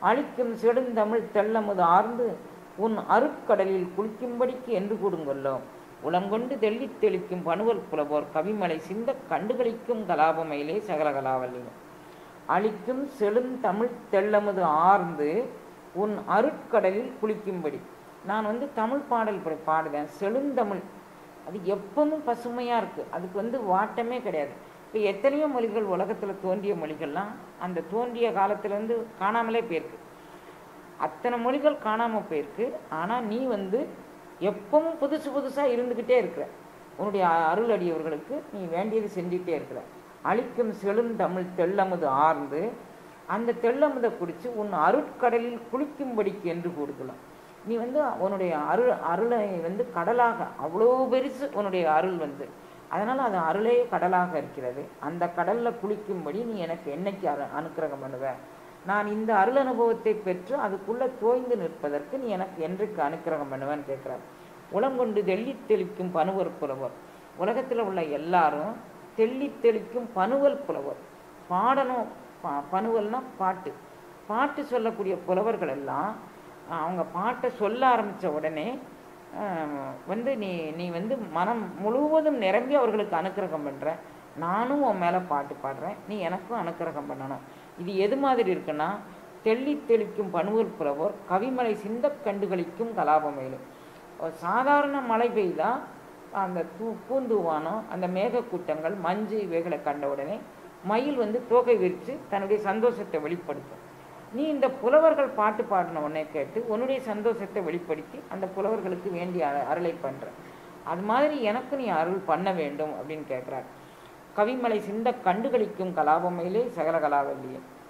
அழிக்கும் செடுந்தமிழ் தெள்ளமுது ஆர்ந்து உன் அருட்கடலில் குளிக்கும்படிக்கு என்று கூடுங்கொல்லோ உளங்கொண்டு தெள்ளித் தெளிக்கும் பணுவல் புலவோர் கவிமலை சிந்த கண்டுகளிக்கும் கலாபமயிலே சகல கலாவல்லியும் அழிக்கும் செழுந்தமிழ் தெள்ளமுது ஆர்ந்து உன் அருட்கடலில் குளிக்கும்படி நான் வந்து தமிழ் பாடல் இப்படி பாடுவேன் செழுந்தமிழ் அது எப்பவும் பசுமையாக இருக்குது அதுக்கு வந்து வாட்டமே கிடையாது இப்போ எத்தனையோ மொழிகள் உலகத்தில் தோன்றிய மொழிகள்லாம் அந்த தோன்றிய காலத்துலேருந்து காணாமலே போயிருக்கு அத்தனை மொழிகள் காணாமல் போயிருக்கு ஆனால் நீ வந்து எப்பவும் புதுசு புதுசாக இருந்துக்கிட்டே இருக்கிற உன்னுடைய அருள் அடியவர்களுக்கு நீ வேண்டியது செஞ்சுட்டே இருக்கிற அழிக்கும் செழுந்தமிழ் தெள்ளமுது ஆர்ந்து அந்த தெள்ளமுதை குடித்து உன் அருட்கடலில் குளிக்கும்படிக்கு என்று கொடுக்கலாம் நீ வந்து உன்னுடைய அருள் அருளை வந்து கடலாக அவ்வளோ பெருசு உன்னுடைய அருள் வந்து அதனால் அது அருளே கடலாக இருக்கிறது அந்த கடலில் குளிக்கும்படி நீ எனக்கு என்னைக்கு அரு அனுக்கிரகம் பண்ணுவ நான் இந்த அருள் அனுபவத்தை பெற்று அதுக்குள்ளே தோய்ந்து நிற்பதற்கு நீ எனக்கு என்றைக்கு அனுக்கிரகம் பண்ணுவேன்னு கேட்குறார் உளம் கொண்டு தெள்ளி தெளிக்கும் பனுவர் புலவர் உலகத்தில் உள்ள எல்லாரும் தெள்ளி தெளிக்கும் பனுவல் புலவர் பாடணும் பா பனுவல்னா பாட்டு பாட்டு சொல்லக்கூடிய புலவர்கள் எல்லாம் அவங்க பாட்டை சொல்ல ஆரம்பித்த உடனே ஆஹ், வந்து நீ நீ வந்து மனம் முழுவதும் நிரம்பி அவர்களுக்கு அனுக்கிரகம் பண்ணுற நானும் உன் மேலே பாட்டு பாடுறேன் நீ எனக்கும் அனுக்கிரகம் பண்ணணும் இது எது மாதிரி இருக்குன்னா தெள்ளி தெளிக்கும் பணுவல் புலவோர் கவிமலை சிந்தக் கண்டுகளிக்கும் கலாபமயிலும் ஒரு சாதாரண மழை பெய்தா அந்த தூ பூந்தூவானம் அந்த மேகக்கூட்டங்கள் மஞ்சு இவைகளை கண்ட உடனே மயில் வந்து தோகை விரித்து தன்னுடைய சந்தோஷத்தை வெளிப்படுத்தும் நீ இந்த புலவர்கள் பாட்டு பாடின உடனே கேட்டு உன்னுடைய சந்தோஷத்தை வெளிப்படுத்தி அந்த புலவர்களுக்கு வேண்டிய அ- அருளை பண்ற அது மாதிரி எனக்கு நீ அருள் பண்ண வேண்டும் அப்படின்னு கேட்குறார் கவிமலை சிந்த கண்டுகளிக்கும் கலாபமையிலே சகல கலாவல்லியும்